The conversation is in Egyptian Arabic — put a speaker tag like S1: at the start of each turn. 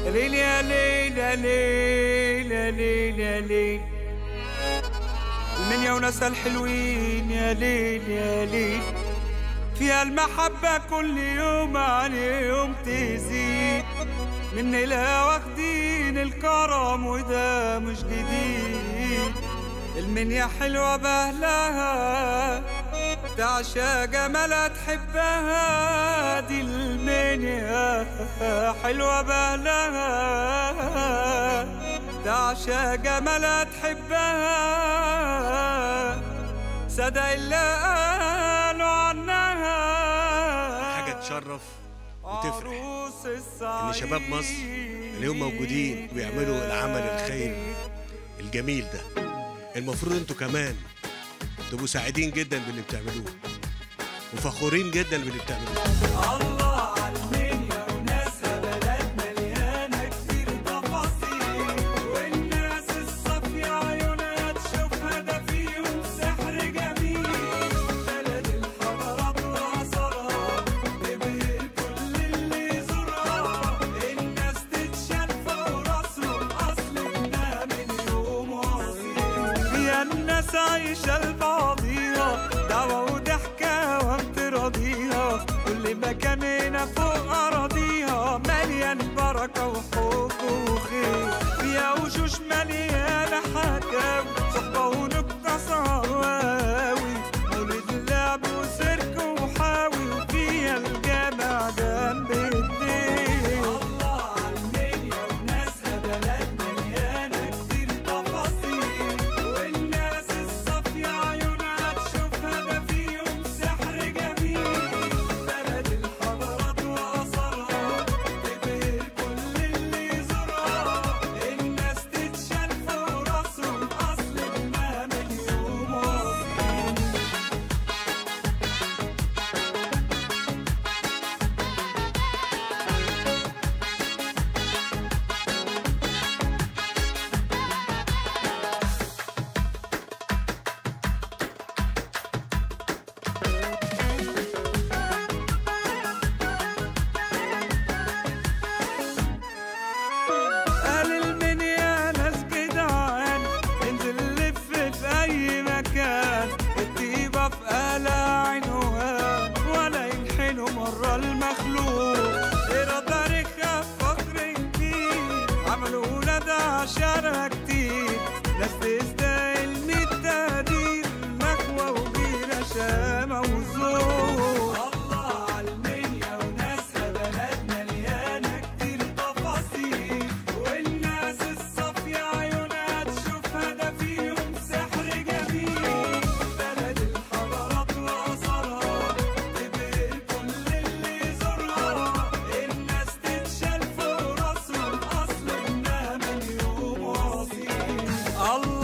S1: ليل يا ليل يا ليل يا ليل يا ليل المنيا وناس الحلوين يا ليل يا ليل فيها المحبة كل يوم عن يوم تزيد من لها واخدين الكرم وده مش جديد المنيا حلوة بأهلها تعشى جمالها تحبها دي المنيا حلوة بأهلها تعشى جمالها تحبها صدق اللي قالوا عنها
S2: حاجة تشرف وتفرح
S1: عروس
S2: إن
S1: السعيد
S2: شباب مصر اليوم موجودين ويعملوا العمل الخيري الجميل ده المفروض انتوا كمان تبقوا سعيدين جدا باللي بتعملوه وفخورين جدا باللي بتعملوه
S1: الله عالمنيا وناسها بلد مليانة كتير تفاصيل والناس الصافية عيونها تشوفها ده فيهم سحر جميل بلد الحضارات وآثارها تبهر كل اللي يزورها الناس تتشال فوق راسهم أصل إنها من يوم وأصيل فيها الناس عايشة لبعضيها دعوة وضحكة وقت راضيها كل مكان هنا فوق أراضيها مليان بركة وحب وخير فيها وشوش مليانة حكاوي صحبة ونكتة صواوي مولد لعب وسيرك وحاوي وفيها الجامع جنب الدين الله عالمنيا وناسها بلد مليانة كتير تفاصيل والناس الصافية عيونها تشوفها ده فيهم سحر جميل بلد الحضارات وآثارها تبهر كل اللي يزورها الناس تتشال فوق راسهم أصل إنها من يوم وأصيل أهل المنيا ناس جدعان انزل لف في أي مكان الطيبة في قلع عنوان ولا ينحنوا مرة المخلوق إرادة رخة فخر كبير عملوا ولاد عشرة كتير ناس تستاهل مية تقدير نخوة وغيرة شامة وذوق الله عالمنيا وناسها بلد مليانة كتير تفاصيل والناس الصافية عيونها تشوفها ده فيهم سحر جميل بلد الحضارات وآثارها تبهر كل اللي يزورها الناس تتشال فوق راسهم أصل إنها من يوم وأصيل